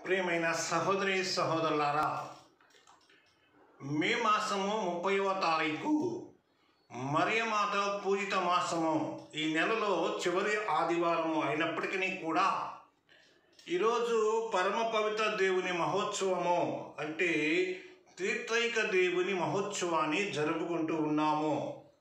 ప్రియమైన సహోదరి సహోదరులారా మే మాసము ముప్పైవ తారీఖు మరియమాత పూజిత మాసము ఈ నెలలో చివరి ఆదివారము అయినప్పటికీ కూడా ఈరోజు పరమ పవిత్ర దేవుని మహోత్సవము అంటే తీర్థైక దేవుని మహోత్సవాన్ని జరుపుకుంటూ ఉన్నాము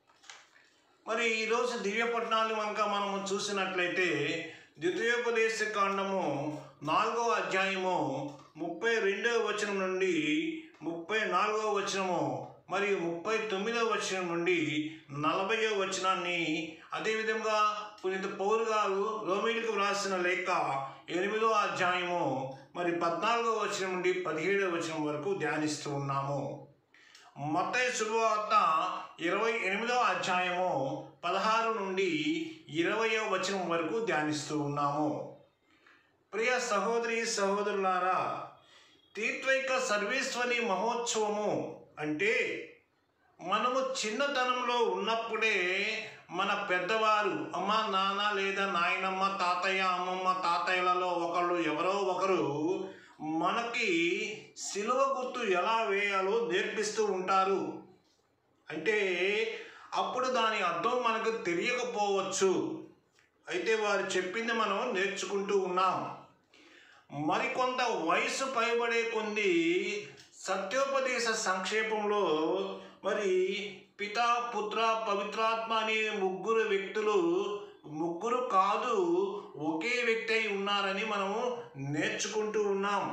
మరి ఈరోజు దివ్యపట్నాలు కనుక మనము చూసినట్లయితే ద్వితీయోపదేశ కాండము నాలుగవ అధ్యాయము ముప్పై రెండవ వచనం నుండి ముప్పై నాలుగవ వచనము మరియు ముప్పై తొమ్మిదవ వచనం నుండి నలభైవ వచనాన్ని అదేవిధంగా పునీత పౌరు గారు రోమిలకు వ్రాసిన లేఖ ఎనిమిదో అధ్యాయము మరి పద్నాలుగవ వచనం నుండి పదిహేడవ వచనం వరకు ధ్యానిస్తూ ఉన్నాము మత్తయి శుభవార్త ఇరవై ఎనిమిదవ అధ్యాయము పదహారు నుండి ఇరవయో వచనం వరకు ధ్యానిస్తూ ఉన్నాము ప్రియ సహోదరి సహోదరులారా తీర్థైక సర్వేశ్వరి మహోత్సవము అంటే మనము చిన్నతనంలో ఉన్నప్పుడే మన పెద్దవారు అమ్మ నాన్న లేదా నాయనమ్మ తాతయ్య అమ్మమ్మ తాతయ్యలలో ఒకళ్ళు ఎవరో ఒకరు మనకి సిలువ గుర్తు ఎలా వేయాలో నేర్పిస్తూ ఉంటారు అంటే అప్పుడు దాని అర్థం మనకు తెలియకపోవచ్చు అయితే వారు చెప్పింది మనం నేర్చుకుంటూ ఉన్నాం మరికొంత వయసు పైబడే కొంది సత్యోపదేశ సంక్షేపంలో మరి పితా పుత్ర పవిత్రాత్మ అనే ముగ్గురు వ్యక్తులు ముగ్గురు కాదు ఒకే వ్యక్తి అయి ఉన్నారని మనము నేర్చుకుంటూ ఉన్నాం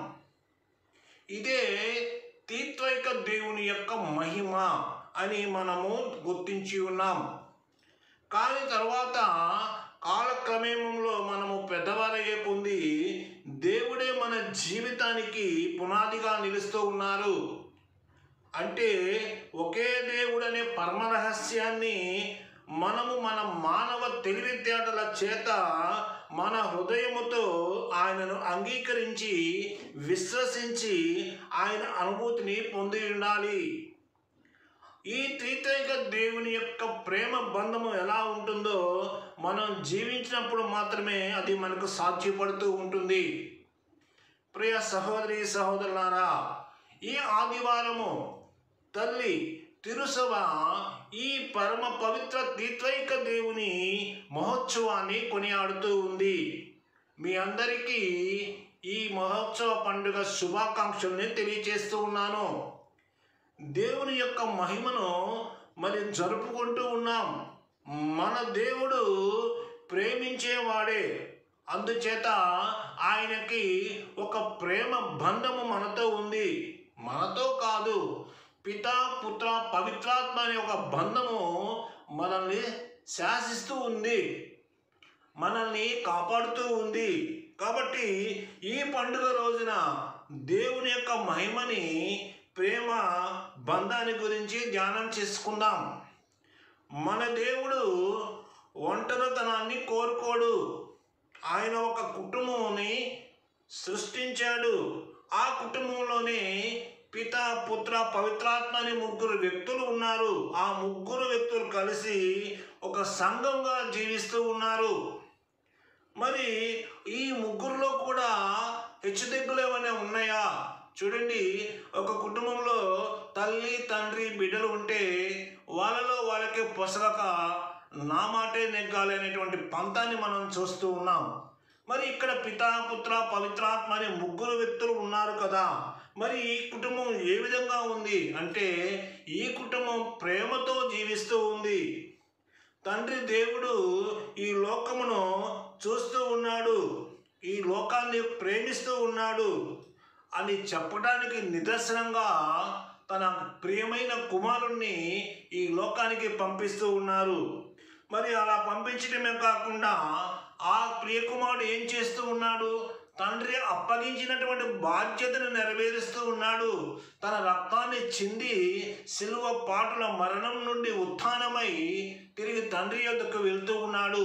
ఇదే తీత్వైక దేవుని యొక్క మహిమ అని మనము గుర్తించి ఉన్నాం కానీ తర్వాత కాలక్రమేమంలో మనము పెద్దవారయ్యే పొంది దేవుడే మన జీవితానికి పునాదిగా నిలుస్తూ ఉన్నారు అంటే ఒకే దేవుడు అనే పరమ రహస్యాన్ని మనము మన మానవ తెలివితేటల చేత మన హృదయముతో ఆయనను అంగీకరించి విశ్వసించి ఆయన అనుభూతిని పొంది ఉండాలి ఈ త్రితైక దేవుని యొక్క ప్రేమ బంధము ఎలా ఉంటుందో మనం జీవించినప్పుడు మాత్రమే అది మనకు సాధ్యపడుతూ ఉంటుంది ప్రియ సహోదరి సహోదరులారా ఈ ఆదివారము తల్లి తిరుసవ ఈ పరమ పవిత్ర తీత్వైక దేవుని మహోత్సవాన్ని కొనియాడుతూ ఉంది మీ అందరికీ ఈ మహోత్సవ పండుగ శుభాకాంక్షల్ని తెలియజేస్తూ ఉన్నాను దేవుని యొక్క మహిమను మరి జరుపుకుంటూ ఉన్నాం మన దేవుడు ప్రేమించేవాడే అందుచేత ఆయనకి ఒక ప్రేమ బంధము మనతో ఉంది మనతో కాదు పితా పుత్ర పవిత్రాత్మ అనే ఒక బంధము మనల్ని శాసిస్తూ ఉంది మనల్ని కాపాడుతూ ఉంది కాబట్టి ఈ పండుగ రోజున దేవుని యొక్క మహిమని ప్రేమ బంధాన్ని గురించి ధ్యానం చేసుకుందాం మన దేవుడు ఒంటరితనాన్ని కోరుకోడు ఆయన ఒక కుటుంబాన్ని సృష్టించాడు ఆ కుటుంబంలోనే పిత పుత్ర పవిత్రాత్మ అనే ముగ్గురు వ్యక్తులు ఉన్నారు ఆ ముగ్గురు వ్యక్తులు కలిసి ఒక సంఘంగా జీవిస్తూ ఉన్నారు మరి ఈ ముగ్గురులో కూడా హెచ్చుతగ్గులు ఏమైనా ఉన్నాయా చూడండి ఒక కుటుంబంలో తల్లి తండ్రి బిడ్డలు ఉంటే వాళ్ళలో వాళ్ళకి పొసగక నా మాటే నెగ్గాలి అనేటువంటి పంతాన్ని మనం చూస్తూ ఉన్నాం మరి ఇక్కడ పితా పుత్ర పవిత్రాత్మ అనే ముగ్గురు వ్యక్తులు ఉన్నారు కదా మరి ఈ కుటుంబం ఏ విధంగా ఉంది అంటే ఈ కుటుంబం ప్రేమతో జీవిస్తూ ఉంది తండ్రి దేవుడు ఈ లోకమును చూస్తూ ఉన్నాడు ఈ లోకాన్ని ప్రేమిస్తూ ఉన్నాడు అని చెప్పడానికి నిదర్శనంగా తన ప్రియమైన కుమారుణ్ణి ఈ లోకానికి పంపిస్తూ ఉన్నారు మరి అలా పంపించడమే కాకుండా ఆ ప్రియకుమారుడు ఏం చేస్తూ ఉన్నాడు తండ్రి అప్పగించినటువంటి బాధ్యతను నెరవేరుస్తూ ఉన్నాడు తన రక్తాన్ని చింది సిలువ పాటుల మరణం నుండి ఉత్థానమై తిరిగి తండ్రి యొద్దకు వెళ్తూ ఉన్నాడు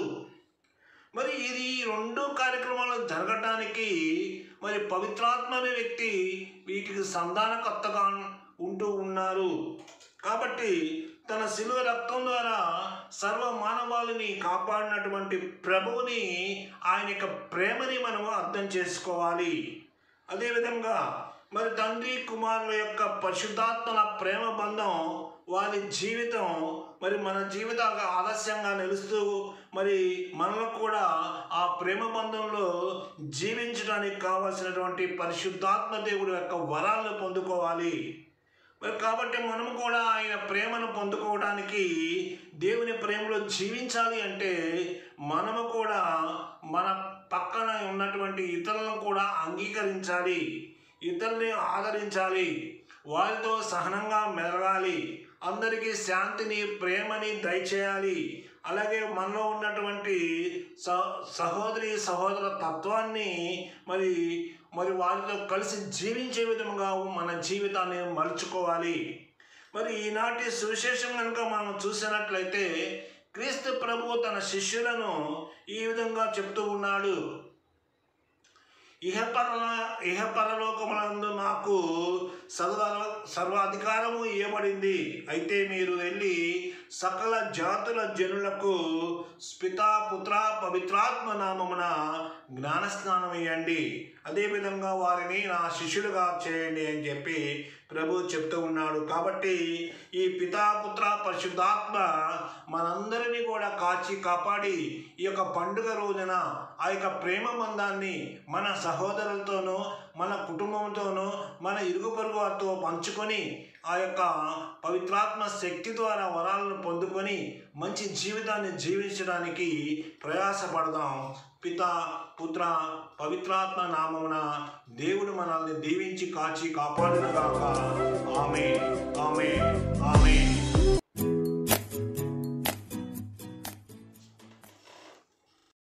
మరి ఇది ఈ రెండు కార్యక్రమాలు జరగటానికి మరి పవిత్రాత్మ అనే వ్యక్తి వీటికి సంధానకర్తగా ఉంటూ ఉన్నారు కాబట్టి తన శిలువ రక్తం ద్వారా సర్వ మానవాళిని కాపాడినటువంటి ప్రభువుని ఆయన యొక్క ప్రేమని మనము అర్థం చేసుకోవాలి అదేవిధంగా మరి తండ్రి కుమారుల యొక్క పరిశుద్ధాత్మల ప్రేమ బంధం వారి జీవితం మరి మన జీవిత ఆలస్యంగా నిలుస్తూ మరి మనలో కూడా ఆ ప్రేమ బంధంలో జీవించడానికి కావలసినటువంటి పరిశుద్ధాత్మ దేవుడి యొక్క వరాలను పొందుకోవాలి మరి కాబట్టి మనము కూడా ఆయన ప్రేమను పొందుకోవడానికి దేవుని ప్రేమలో జీవించాలి అంటే మనము కూడా మన పక్కన ఉన్నటువంటి ఇతరులను కూడా అంగీకరించాలి ఇతరుల్ని ఆదరించాలి వారితో సహనంగా మెలగాలి అందరికీ శాంతిని ప్రేమని దయచేయాలి అలాగే మనలో ఉన్నటువంటి స సహోదరి సహోదర తత్వాన్ని మరి మరి వారితో కలిసి జీవించే విధంగా మన జీవితాన్ని మలుచుకోవాలి మరి ఈనాటి సువిశేషం కనుక మనం చూసినట్లయితే క్రీస్తు ప్రభు తన శిష్యులను ఈ విధంగా చెప్తూ ఉన్నాడు ఇహపర ఇహపరలోకములందు నాకు సర్వ సర్వాధికారము ఇవ్వబడింది అయితే మీరు వెళ్ళి సకల జాతుల జనులకు పితా పుత్ర పవిత్రాత్మ నామమున జ్ఞానస్నానం ఇవ్వండి అదేవిధంగా వారిని నా శిష్యులుగా చేయండి అని చెప్పి ప్రభు చెప్తూ ఉన్నాడు కాబట్టి ఈ పితాపుత్ర పరిశుద్ధాత్మ మనందరినీ కూడా కాచి కాపాడి ఈ యొక్క పండుగ రోజున ఆ యొక్క ప్రేమ బంధాన్ని మన సహోదరులతోనూ మన కుటుంబంతోనూ మన ఇరుగు పొరుగు వారితో పంచుకొని ఆ యొక్క పవిత్రాత్మ శక్తి ద్వారా వరాలను పొందుకొని మంచి జీవితాన్ని జీవించడానికి ప్రయాసపడదాం పిత పుత్ర పవిత్రాత్మ నామమున దేవుడు మనల్ని దీవించి కాచి కాపాడుగాక ఆమె ఆమె ఆమె